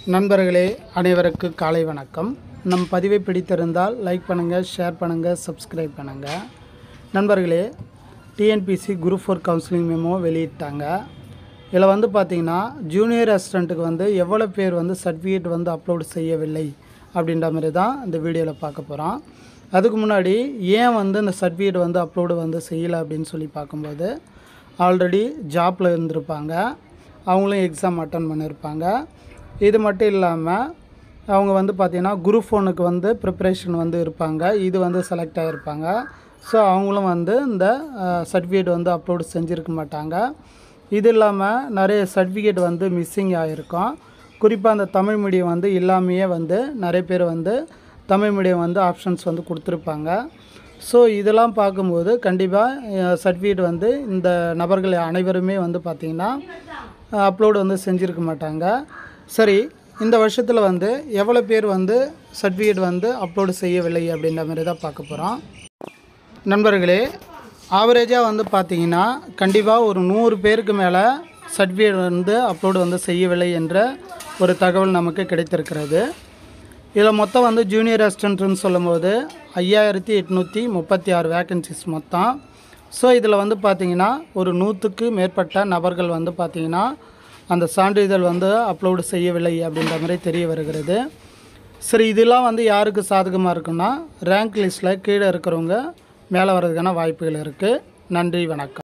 நண்பர்களே அனைவருக்கு காலை வணக்கம் நம் பதிவை பிடித்திருந்தால் லைக் பண்ணுங்கள் ஷேர் பண்ணுங்கள் சப்ஸ்கிரைப் பண்ணுங்கள் நண்பர்களே TNPSC group four counselling memo வெளியிட்டாங்க இதில் வந்து பார்த்திங்கன்னா ஜூனியர் அசிஸ்டண்ட்டுக்கு வந்து எவ்வளோ பேர் வந்து சர்டிஃபிகேட் வந்து அப்லோட் செய்யவில்லை அப்படின்ற மாதிரி தான் இந்த வீடியோவில் பார்க்க போகிறோம் அதுக்கு முன்னாடி ஏன் வந்து இந்த சர்டிஃபிகேட் வந்து அப்லோடு வந்து செய்யலை அப்படின்னு சொல்லி பார்க்கும்போது ஆல்ரெடி ஜாப்பில் இருந்திருப்பாங்க அவங்களும் எக்ஸாம் அட்டன் பண்ணியிருப்பாங்க இது மட்டும் இல்லாமல் அவங்க வந்து பார்த்திங்கன்னா குரூப் ஒனுக்கு வந்து ப்ரிப்பரேஷன் வந்து இருப்பாங்க இது வந்து செலக்ட் ஆகிருப்பாங்க ஸோ அவங்களும் வந்து இந்த சர்டிஃபிகேட் வந்து அப்லோடு செஞ்சுருக்க மாட்டாங்க இது இல்லாமல் நிறைய சர்டிஃபிகேட் வந்து மிஸ்ஸிங் ஆகிருக்கும் குறிப்பாக அந்த தமிழ் மீடியம் வந்து இல்லாமையே வந்து நிறைய பேர் வந்து தமிழ் மீடியம் வந்து ஆப்ஷன்ஸ் வந்து கொடுத்துருப்பாங்க ஸோ இதெல்லாம் பார்க்கும்போது கண்டிப்பாக சர்டிஃபிகேட் வந்து இந்த நபர்கள் அனைவருமே வந்து பார்த்திங்கன்னா அப்லோடு வந்து செஞ்சுருக்க மாட்டாங்க சரி இந்த வருஷத்தில் வந்து எவ்வளோ பேர் வந்து சர்டிஃபிகேட் வந்து அப்லோடு செய்யவில்லை அப்படின்ற மாதிரி தான் பார்க்க போகிறோம் நண்பர்களே ஆவரேஜாக வந்து பார்த்தீங்கன்னா கண்டிப்பாக ஒரு நூறு பேருக்கு மேலே சர்டிஃபிகேட் வந்து அப்லோடு வந்து செய்யவில்லை என்ற ஒரு தகவல் நமக்கு கிடைத்திருக்கிறது இதில் மொத்தம் வந்து ஜூனியர் அசிஸ்டன்ட்னு சொல்லும்போது ஐயாயிரத்தி எட்நூற்றி முப்பத்தி ஆறு வேக்கன்சிஸ் மொத்தம் ஸோ இதில் வந்து பார்த்திங்கன்னா ஒரு நூற்றுக்கு மேற்பட்ட நபர்கள் வந்து பார்த்திங்கன்னா அந்த சான்றிதழ் வந்து அப்லோடு செய்யவில்லை அப்படின்ற மாதிரி தெரிய வருகிறது சரி இதெல்லாம் வந்து யாருக்கு சாதகமாக இருக்குன்னா ரேங்க் லிஸ்ட்டில் கீழே இருக்கிறவங்க மேலே வர்றதுக்கான வாய்ப்புகள் இருக்குது நன்றி வணக்கம்